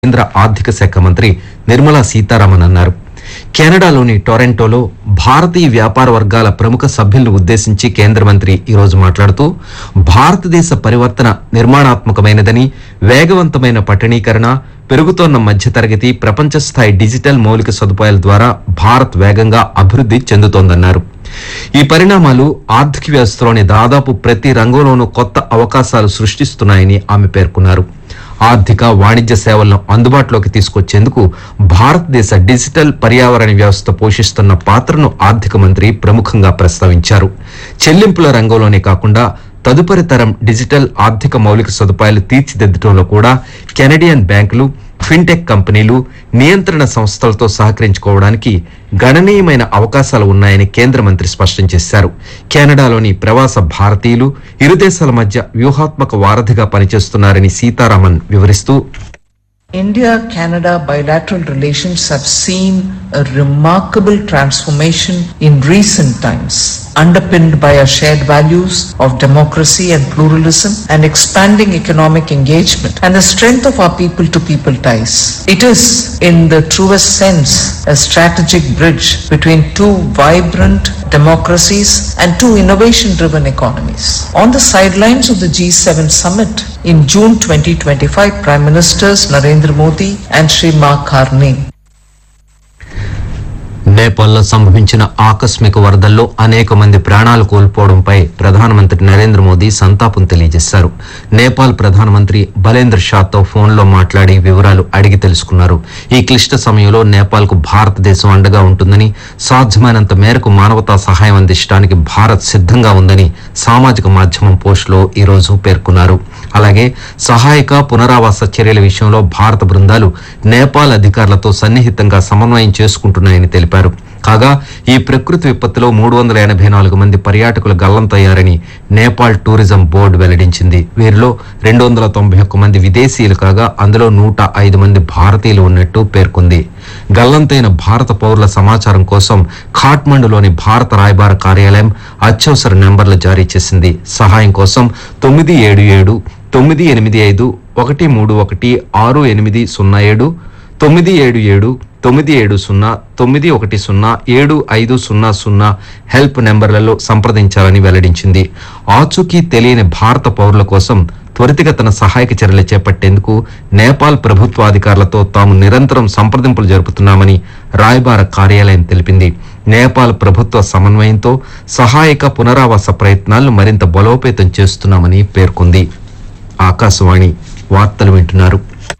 కేంద్ర ఆర్థిక శాఖ మంత్రి నిర్మలా సీతారామన్ అన్నారు కెనడాలోని టొరంటోలో భారతీయ వ్యాపార వర్గాల ప్రముఖ సభ్యులను ఉద్దేశించి కేంద్ర మంత్రి ఈరోజు మాట్లాడుతూ భారతదేశ పరివర్తన నిర్మాణాత్మకమైనదని వేగవంతమైన పట్టణీకరణ పెరుగుతోన్న మధ్యతరగతి ప్రపంచ స్థాయి డిజిటల్ మౌలిక సదుపాయాల ద్వారా భారత్ వేగంగా అభివృద్ధి చెందుతోందన్నారు ఈ పరిణామాలు ఆర్థిక వ్యవస్థలోని దాదాపు ప్రతి రంగంలోనూ కొత్త అవకాశాలు సృష్టిస్తున్నాయని ఆమె పేర్కొన్నారు ఆర్థిక వాణిజ్య సేవలను అందుబాటులోకి తీసుకొచ్చేందుకు భారతదేశ డిజిటల్ పర్యావరణ వ్యవస్థ పోషిస్తున్న పాత్రను ఆర్థిక మంత్రి ప్రముఖంగా ప్రస్తావించారు చెల్లింపుల రంగంలోనే కాకుండా తదుపరి తరం డిజిటల్ ఆర్థిక మౌలిక సదుపాయాలు తీర్చిదిద్దడంలో కూడా కెనడియన్ బ్యాంకులు ఫిన్టెక్ కంపెనీలు నియంత్రణ సంస్థలతో సహకరించుకోవడానికి గణనీయమైన అవకాశాలు ఉన్నాయని కేంద్ర మంత్రి స్పష్టం చేశారు కెనడాలోని ప్రవాస భారతీయులు ఇరు దేశాల మధ్య వ్యూహాత్మక వారధిగా పనిచేస్తున్నారని సీతారామన్ వివరిస్తూ India Canada bilateral relations have seen a remarkable transformation in recent times, underpinned by our shared values of democracy and pluralism and expanding economic engagement and the strength of our people to people ties. It is, in the truest sense, a strategic bridge between two vibrant democracies and two innovation driven economies. On the sidelines of the G7 summit in June 2025, Prime Ministers Narendra Modi and Sri Mark Carney నేపాల్లో సంభవించిన ఆకస్మిక వరదల్లో అనేక మంది ప్రాణాలు కోల్పోవడంపై ప్రధానమంత్రి నరేంద్ర మోదీ సంతాపం తెలియజేశారు నేపాల్ ప్రధానమంత్రి బలేంద్ర షాతో ఫోన్లో మాట్లాడి వివరాలు అడిగి తెలుసుకున్నారు ఈ క్లిష్ట సమయంలో నేపాల్కు భారతదేశం అండగా ఉంటుందని సాధ్యమైనంత మేరకు మానవతా సహాయం అందించడానికి భారత్ సిద్ధంగా ఉందని సామాజిక మాధ్యమం పోస్టులో ఈ రోజు పేర్కొన్నారు అలాగే సహాయక పునరావాస చర్యల విషయంలో భారత బృందాలు నేపాల్ అధికారులతో సన్నిహితంగా సమన్వయం చేసుకుంటున్నాయని తెలిపారు కాగా ఈ ప్రకృతి విపత్తులో మూడు వందల ఎనభై నాలుగు మంది పర్యాటకులు గల్లంతయ్యారని నేపాల్ టూరిజం బోర్డు వెల్లడించింది వీరిలో రెండు వందల తొంభై ఒక్క మంది విదేశీయులు కాగా అందులో నూట ఐదు మంది భారతీయులు ఉన్నట్టు పేర్కొంది గల్లంతైన భారత పౌరుల సమాచారం కోసం ఖాట్మండులోని భారత రాయబార కార్యాలయం అత్యవసర నెంబర్లు జారీ చేసింది సహాయం కోసం తొమ్మిది ఏడు ఏడు తొమ్మిది ఎనిమిది ఐదు ఒకటి మూడు ఒకటి ఆరు ఎనిమిది సున్నా ఏడు తొమ్మిది ఏడు ఏడు తొమ్మిది ఏడు సున్నా తొమ్మిది ఒకటి సున్నా ఏడు ఐదు సున్నా సున్నా హెల్ప్ నెంబర్లలో సంప్రదించాలని వెల్లడించింది ఆచూకీ తెలియని భారత పౌరుల కోసం త్వరితగతన సహాయక చర్యలు చేపట్టేందుకు నేపాల్ ప్రభుత్వాధికారులతో తాము నిరంతరం సంప్రదింపులు జరుపుతున్నామని రాయబార కార్యాలయం తెలిపింది నేపాల్ ప్రభుత్వ సమన్వయంతో సహాయక పునరావాస ప్రయత్నాలను మరింత బలోపేతం చేస్తున్నామని పేర్కొంది ఆకాశవాణి వార్తలు వింటున్నారు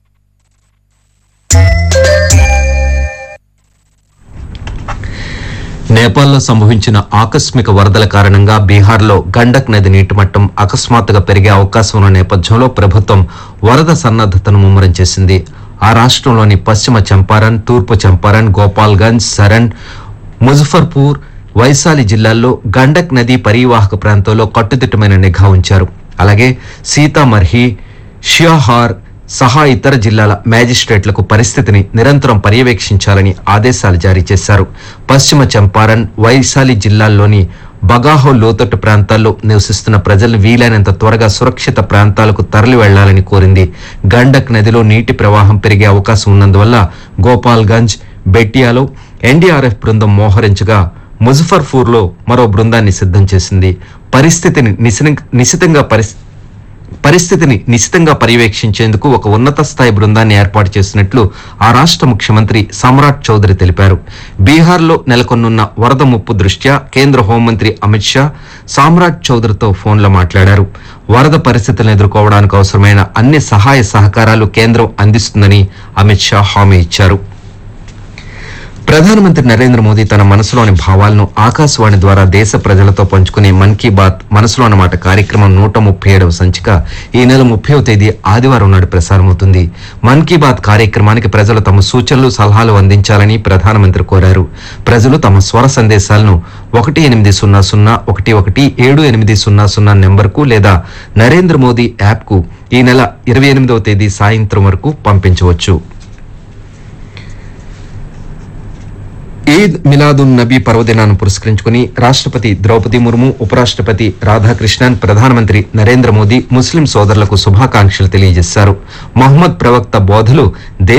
నేపాల్లో సంభవించిన ఆకస్మిక వరదల కారణంగా బీహార్లో గండక్ నది నీటి మట్టం అకస్మాత్తుగా పెరిగే అవకాశం ఉన్న నేపథ్యంలో ప్రభుత్వం వరద సన్నద్దతను ముమ్మరం చేసింది ఆ రాష్ట్రంలోని పశ్చిమ చంపారన్ తూర్పు చంపారన్ గోపాల్గంజ్ సరణ్ ముజఫర్పూర్ వైశాలి జిల్లాల్లో గండక్ నది పరివాహక ప్రాంతంలో కట్టుదిట్టమైన నిఘా ఉంచారు అలాగే సీతామర్హి షియాహార్ సహా ఇతర జిల్లాల మ్యాజిస్ట్రేట్లకు పరిస్థితిని నిరంతరం పర్యవేక్షించాలని ఆదేశాలు జారీ చేశారు పశ్చిమ చంపారన్ వైశాలి జిల్లాల్లోని బగాహో లోతట్టు ప్రాంతాల్లో నివసిస్తున్న ప్రజలు వీలైనంత త్వరగా సురక్షిత ప్రాంతాలకు తరలి వెళ్లాలని కోరింది గండక్ నదిలో నీటి ప్రవాహం పెరిగే అవకాశం ఉన్నందువల్ల గోపాల్గంజ్ బెట్టియాలో ఎన్డీఆర్ఎఫ్ బృందం మోహరించగా ముజఫర్పూర్లో మరో బృందాన్ని సిద్ధం చేసింది పరిస్థితిని నిశితంగా- నిశితంగా పరిస్థితి పరిస్థితిని నిశితంగా పర్యవేక్షించేందుకు ఒక ఉన్నత స్థాయి బృందాన్ని ఏర్పాటు చేసినట్లు ఆ రాష్ట్ర ముఖ్యమంత్రి సమ్రాట్ చౌదరి తెలిపారు బీహార్లో నెలకొన్నున్న వరద ముప్పు దృష్ట్యా కేంద్ర హోంమంత్రి అమిత్ షా సామ్రాట్ చౌదరితో ఫోన్లో మాట్లాడారు వరద పరిస్థితులను ఎదుర్కోవడానికి అవసరమైన అన్ని సహాయ సహకారాలు కేంద్రం అందిస్తుందని అమిత్ షా హామీ ఇచ్చారు ప్రధానమంత్రి నరేంద్ర మోదీ తన మనసులోని భావాలను ఆకాశవాణి ద్వారా దేశ ప్రజలతో పంచుకునే మన్ కీ బాత్ మనసులోని మాట కార్యక్రమం నూట ముప్పై ఏడవ సంచిక ఈ నెల ముప్పైవ తేదీ ఆదివారం నాడు ప్రసారమవుతుంది మన్ కీ బాత్ కార్యక్రమానికి ప్రజలు తమ సూచనలు సలహాలు అందించాలని ప్రధానమంత్రి కోరారు ప్రజలు తమ స్వర సందేశాలను ఒకటి ఎనిమిది సున్నా సున్నా ఒకటి ఒకటి ఏడు ఎనిమిది సున్నా సున్నా నెంబర్కు లేదా నరేంద్ర మోదీ యాప్కు ఈ నెల ఇరవై ఎనిమిదవ తేదీ సాయంత్రం వరకు పంపించవచ్చు ఈద్ మిలాదున్ నబీ పర్వదినాన్ని పురస్కరించుకుని రాష్ట్రపతి ద్రౌపది ముర్ము ఉపరాష్ట్రపతి రాధాకృష్ణన్ ప్రధానమంత్రి నరేంద్ర మోదీ ముస్లిం సోదరులకు శుభాకాంక్షలు తెలియజేశారు మహమ్మద్ ప్రవక్త బోధలు